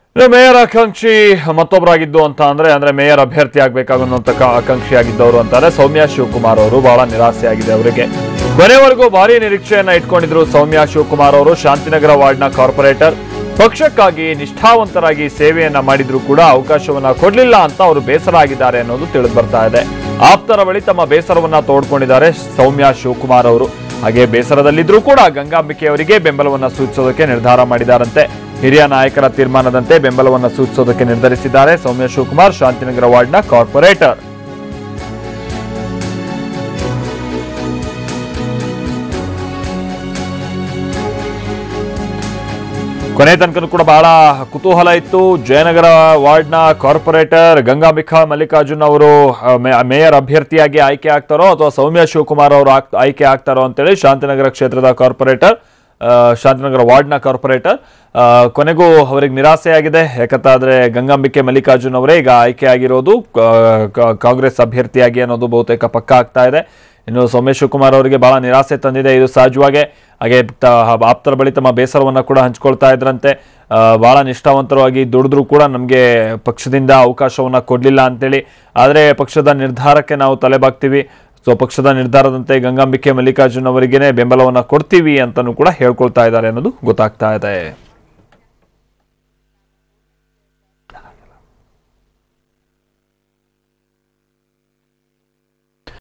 ಇನ್ನು ಮೇಯರ್ ಆಕಾಂಕ್ಷಿ ಮತ್ತೊಬ್ಬರಾಗಿದ್ದು ಅಂತ ಅಂದ್ರೆ ಅಂದ್ರೆ ಮೇಯರ್ ಅಭ್ಯರ್ಥಿ ಆಗ್ಬೇಕಾಗುವಂತ ಆಕಾಂಕ್ಷಿ ಆಗಿದ್ದವರು ಅಂತಾರೆ ಸೌಮ್ಯ ಶಿವಕುಮಾರ್ ಅವರು ಬಹಳ ನಿರಾಸೆಯಾಗಿದೆ ಅವರಿಗೆ ಕೊನೆವರೆಗೂ ಭಾರಿ ನಿರೀಕ್ಷೆಯನ್ನ ಇಟ್ಕೊಂಡಿದ್ರು ಸೌಮ್ಯ ಶಿವಕುಮಾರ್ ಅವರು ಶಾಂತಿನಗರ ವಾರ್ಡ್ನ ಕಾರ್ಪೊರೇಟರ್ ಪಕ್ಷಕ್ಕಾಗಿ ನಿಷ್ಠಾವಂತರಾಗಿ ಸೇವೆಯನ್ನ ಮಾಡಿದ್ರು ಕೂಡ ಅವಕಾಶವನ್ನ ಕೊಡ್ಲಿಲ್ಲ ಅಂತ ಅವರು ಬೇಸರ ಆಗಿದ್ದಾರೆ ಅನ್ನೋದು ತಿಳಿದು ಬರ್ತಾ ಇದೆ ಆಪ್ತರ ಬಳಿ ತಮ್ಮ ಬೇಸರವನ್ನ ತೋಡ್ಕೊಂಡಿದ್ದಾರೆ ಸೌಮ್ಯ ಶಿವಕುಮಾರ್ ಅವರು ಹಾಗೆ ಬೇಸರದಲ್ಲಿದ್ರೂ ಕೂಡ ಗಂಗಾಂಬಿಕೆ ಅವರಿಗೆ ಬೆಂಬಲವನ್ನ ಸೂಚಿಸೋದಕ್ಕೆ ನಿರ್ಧಾರ ಮಾಡಿದಾರಂತೆ ಹಿರಿಯ ನಾಯಕರ ತೀರ್ಮಾನದಂತೆ ಬೆಂಬಲವನ್ನ ಸೂಚಿಸೋದಕ್ಕೆ ನಿರ್ಧರಿಸಿದ್ದಾರೆ ಸೌಮ್ಯ ಶಿವಕುಮಾರ್ ಶಾಂತಿನಗರ ವಾರ್ಡ್ನ ಕಾರ್ಪೊರೇಟರ್ ಕೊನೆ ತನಕ ಕೂಡ ಬಹಳ ಕುತೂಹಲ ಇತ್ತು ಜಯನಗರ ವಾರ್ಡ್ನ ಕಾರ್ಪೊರೇಟರ್ ಗಂಗಾಂಬಿಕಾ ಮಲ್ಲಿಕಾರ್ಜುನ್ ಅವರು ಆ, ಮೇ- ಮೇಯರ್ ಅಭ್ಯರ್ಥಿಯಾಗಿ ಆಯ್ಕೆ ಆಗ್ತಾರೋ ಅಥವಾ ಸೌಮ್ಯ ಶಿವಕುಮಾರ್ ಅವರು ಆಗ್- ಆಯ್ಕೆ ಆಗ್ತಾರೋ ಅಂತೇಳಿ ಶಾಂತಿನಗರ ಕ್ಷೇತ್ರದ ಕಾರ್ಪೊರೇಟರ್ ಆ, ಶಾಂತಿನಗರ ವಾರ್ಡ್ನ ಕಾರ್ಪೊರೇಟರ್ ಆ, ಕೊನೆಗೂ ಅವರಿಗೆ ನಿರಾಸೆಯಾಗಿದೆ ಯಾಕಂತಾದ್ರೆ ಗಂಗಾಂಬಿಕೆ ಮಲ್ಲಿಕಾರ್ಜುನ್ ಅವರೇ ಈಗ ಆಯ್ಕೆ ಆಗಿರೋದು ಕಾ- ಕಾ- ಕಾಂಗ್ರೆಸ್ ಅಭ್ಯರ್ಥಿಯಾಗಿ ಅನ್ನೋದು ಬಹುತೇಕ ಪಕ್ಕ ಆಗ್ತಾ ಇದೆ ಇನ್ನು ಸೋಮೇಶ್ ಶಿವಕುಮಾರ್ ಅವರಿಗೆ ಬಹಳ ನಿರಾಸೆ ತಂದಿದೆ ಇದು ಸಹಜವಾಗೆ ಹಾಗೆ ತ- ಆಪ್ತರ ಬಳಿ ತಮ್ಮ ಬೇಸರವನ್ನ ಕೂಡ ಹಂಚ್ಕೊಳ್ತಾ ಇದ್ರಂತೆ ಆ, ಬಹಳ ನಿಷ್ಠಾವಂತರವಾಗಿ ದುಡಿದ್ರು ಕೂಡ ನಮಗೆ ಪಕ್ಷದಿಂದ ಅವಕಾಶವನ್ನ ಕೊಡ್ಲಿಲ್ಲ ಅಂತೇಳಿ ಆದರೆ ಪಕ್ಷದ ನಿರ್ಧಾರಕ್ಕೆ ನಾವು ತಲೆಬಾಗ್ತೀವಿ ಸೊ ಪಕ್ಷದ ನಿರ್ಧಾರದಂತೆ ಗಂಗಾಂಬಿಕೆ ಮಲ್ಲಿಕಾರ್ಜುನ್ ಅವರಿಗೇನೆ ಬೆಂಬಲವನ್ನ ಕೊಡ್ತೀವಿ ಅಂತಲೂ ಕೂಡ ಹೇಳ್ಕೊಳ್ತಾ ಇದ್ದಾರೆ ಅನ್ನೋದು ಗೊತ್ತಾಗ್ತಾ ಇದೆ